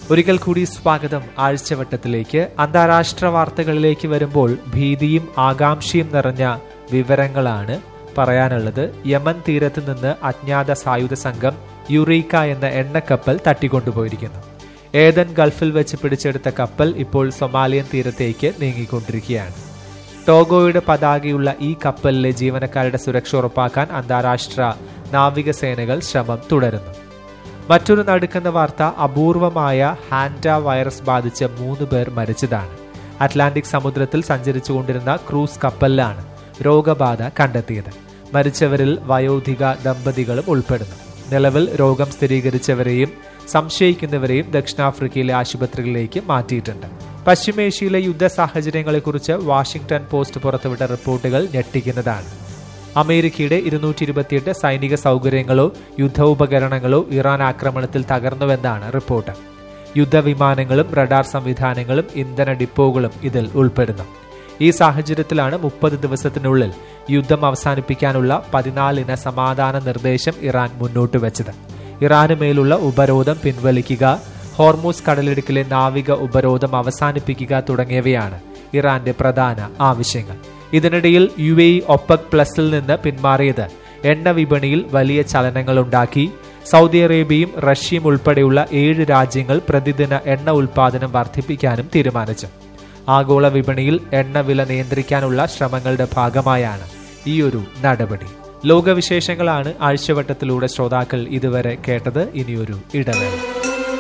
ഒരിക്കൽ കൂടി സ്വാഗതം ആഴ്ചവട്ടത്തിലേക്ക് അന്താരാഷ്ട്ര വാർത്തകളിലേക്ക് വരുമ്പോൾ ഭീതിയും ആകാംക്ഷയും നിറഞ്ഞ വിവരങ്ങളാണ് പറയാനുള്ളത് യമൻ തീരത്ത് നിന്ന് അജ്ഞാത സായുധ സംഘം യുറീക്ക എന്ന എണ്ണക്കപ്പൽ തട്ടിക്കൊണ്ടുപോയിരിക്കുന്നു ഏതൻ ഗൾഫിൽ വെച്ച് പിടിച്ചെടുത്ത കപ്പൽ ഇപ്പോൾ സൊമാലിയൻ തീരത്തേക്ക് നീങ്ങിക്കൊണ്ടിരിക്കുകയാണ് ടോഗോയുടെ പതാകയുള്ള ഈ കപ്പലിലെ ജീവനക്കാരുടെ സുരക്ഷ ഉറപ്പാക്കാൻ അന്താരാഷ്ട്ര നാവികസേനകൾ ശ്രമം തുടരുന്നു മറ്റൊരു നടുക്കുന്ന വാർത്ത അപൂർവമായ ഹാൻഡ വൈറസ് ബാധിച്ച മൂന്ന് പേർ മരിച്ചതാണ് അറ്റ്ലാന്റിക് സമുദ്രത്തിൽ സഞ്ചരിച്ചുകൊണ്ടിരുന്ന ക്രൂസ് കപ്പലിലാണ് രോഗബാധ കണ്ടെത്തിയത് മരിച്ചവരിൽ വയോധിക ദമ്പതികളും ഉൾപ്പെടുന്നു നിലവിൽ രോഗം സ്ഥിരീകരിച്ചവരെയും സംശയിക്കുന്നവരെയും ദക്ഷിണാഫ്രിക്കയിലെ ആശുപത്രികളിലേക്ക് മാറ്റിയിട്ടുണ്ട് പശ്ചിമേഷ്യയിലെ യുദ്ധ സാഹചര്യങ്ങളെക്കുറിച്ച് വാഷിംഗ്ടൺ പോസ്റ്റ് പുറത്തുവിട്ട റിപ്പോർട്ടുകൾ ഞെട്ടിക്കുന്നതാണ് അമേരിക്കയുടെ ഇരുന്നൂറ്റി ഇരുപത്തിയെട്ട് സൈനിക സൗകര്യങ്ങളോ യുദ്ധോപകരണങ്ങളോ ഇറാൻ ആക്രമണത്തിൽ തകർന്നുവെന്നാണ് റിപ്പോർട്ട് യുദ്ധവിമാനങ്ങളും റഡാർ സംവിധാനങ്ങളും ഇന്ധന ഡിപ്പോകളും ഇതിൽ ഉൾപ്പെടുന്നു ഈ സാഹചര്യത്തിലാണ് മുപ്പത് ദിവസത്തിനുള്ളിൽ യുദ്ധം അവസാനിപ്പിക്കാനുള്ള പതിനാലിന സമാധാന നിർദ്ദേശം ഇറാൻ മുന്നോട്ട് വെച്ചത് ഇറാന് മേലുള്ള ഉപരോധം പിൻവലിക്കുക ഹോർമൂസ് കടലിടുക്കിലെ നാവിക ഉപരോധം അവസാനിപ്പിക്കുക തുടങ്ങിയവയാണ് ഇറാന്റെ പ്രധാന ആവശ്യങ്ങൾ ഇതിനിടയിൽ യു എ ഒപ്പക് പ്ലസിൽ നിന്ന് പിന്മാറിയത് എണ്ണ വിപണിയിൽ വലിയ ചലനങ്ങളുണ്ടാക്കി സൗദി അറേബ്യയും റഷ്യയും ഉൾപ്പെടെയുള്ള ഏഴ് രാജ്യങ്ങൾ പ്രതിദിന എണ്ണ ഉൽപാദനം വർദ്ധിപ്പിക്കാനും തീരുമാനിച്ചു ആഗോള വിപണിയിൽ എണ്ണ വില നിയന്ത്രിക്കാനുള്ള ശ്രമങ്ങളുടെ ഭാഗമായാണ് ഈയൊരു നടപടി ലോകവിശേഷങ്ങളാണ് ആഴ്ചവട്ടത്തിലൂടെ ശ്രോതാക്കൾ ഇതുവരെ കേട്ടത് ഇനിയൊരു ഇടവേള